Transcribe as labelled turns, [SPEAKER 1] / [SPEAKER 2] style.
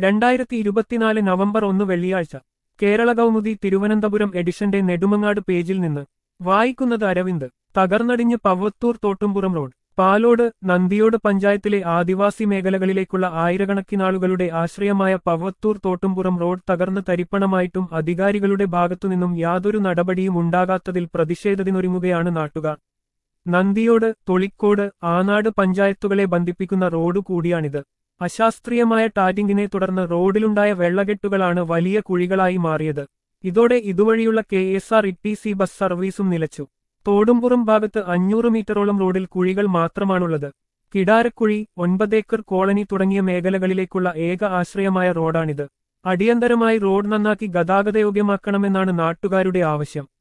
[SPEAKER 1] രണ്ടായിരത്തി ഇരുപത്തിനാല് നവംബർ ഒന്ന് വെള്ളിയാഴ്ച കേരള കൗമുദി തിരുവനന്തപുരം എഡിഷന്റെ നെടുമങ്ങാട് പേജിൽ നിന്ന് വായിക്കുന്നത് അരവിന്ദ് തകർന്നടിഞ്ഞ് പവ്വത്തൂർ തോട്ടുംപുറം റോഡ് പാലോട് നന്ദിയോട് പഞ്ചായത്തിലെ ആദിവാസി മേഖലകളിലേക്കുള്ള ആയിരക്കണക്കിനാളുകളുടെ ആശ്രയമായ പവ്വത്തൂർ തോട്ടുംപുറം റോഡ് തകർന്ന് തരിപ്പണമായിട്ടും അധികാരികളുടെ ഭാഗത്തുനിന്നും യാതൊരു നടപടിയും ഉണ്ടാകാത്തതിൽ പ്രതിഷേധത്തിനൊരുങ്ങുകയാണ് നാട്ടുകാർ നന്ദിയോട് തൊളിക്കോട് ആനാട് പഞ്ചായത്തുകളെ ബന്ധിപ്പിക്കുന്ന റോഡ് കൂടിയാണിത് അശാസ്ത്രീയമായ ടാറ്റിംഗിനെ തുടർന്ന് റോഡിലുണ്ടായ വെള്ളകെട്ടുകളാണ് വലിയ കുഴികളായി മാറിയത് ഇതോടെ ഇതുവഴിയുള്ള K S R T C bus ബസ് സർവീസും നിലച്ചു തോടുംപുറം ഭാഗത്ത് അഞ്ഞൂറ് മീറ്ററോളം റോഡിൽ കുഴികൾ മാത്രമാണുള്ളത് കിടാരക്കുഴി ഒൻപതേക്കർ കോളനി തുടങ്ങിയ മേഖലകളിലേക്കുള്ള ഏക ആശ്രയമായ റോഡാണിത് അടിയന്തരമായി റോഡ് നന്നാക്കി ഗതാഗതയോഗ്യമാക്കണമെന്നാണ് നാട്ടുകാരുടെ ആവശ്യം